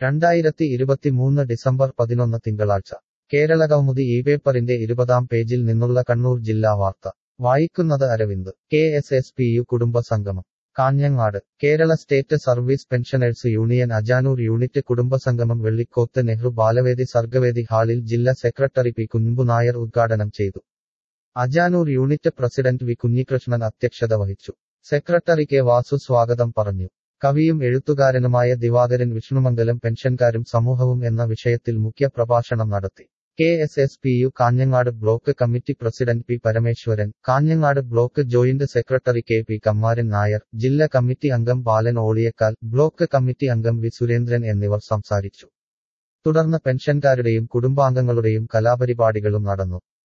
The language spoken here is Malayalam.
രണ്ടായിരത്തി ഇരുപത്തിമൂന്ന് ഡിസംബർ പതിനൊന്ന് തിങ്കളാഴ്ച കേരളകൗമുദി ഈ പേപ്പറിന്റെ ഇരുപതാം പേജിൽ നിന്നുള്ള കണ്ണൂർ ജില്ലാ വാർത്ത വായിക്കുന്നത് Aravind K S S P U കുടുംബ സംഗമം Kanhangad Kerala state service pensioners union Ajanur unit കുടുംബസംഗമം വെള്ളിക്കോത്ത് നെഹ്റു ബാലവേദി സർഗവേദി ഹാളിൽ ജില്ലാ സെക്രട്ടറി പി കുഞ്ഞുനായർ ഉദ്ഘാടനം ചെയ്തു Ajanur unit president V Kunhikrishnan അധ്യക്ഷത വഹിച്ചു സെക്രട്ടറി കെ വാസു സ്വാഗതം പറഞ്ഞു കവിയും എഴുത്തുകാരനുമായ ദിവാകരൻ വിഷ്ണുമംഗലം പെൻഷൻകാരും സമൂഹവും എന്ന വിഷയത്തിൽ മുഖ്യ പ്രഭാഷണം നടത്തി K S S P U Kanhangad block committee president P Parameswaran Kanhangad block joint secretary K P Kammaran Nair ജില്ലാ കമ്മിറ്റി അംഗം ബാലൻ ഓളിയക്കാൽ ബ്ലോക്ക് കമ്മിറ്റി അംഗം വി സുരേന്ദ്രൻ എന്നിവർ സംസാരിച്ചു തുടർന്ന് പെൻഷൻകാരുടെയും കുടുംബാംഗങ്ങളുടെയും കലാപരിപാടികളും നടന്നു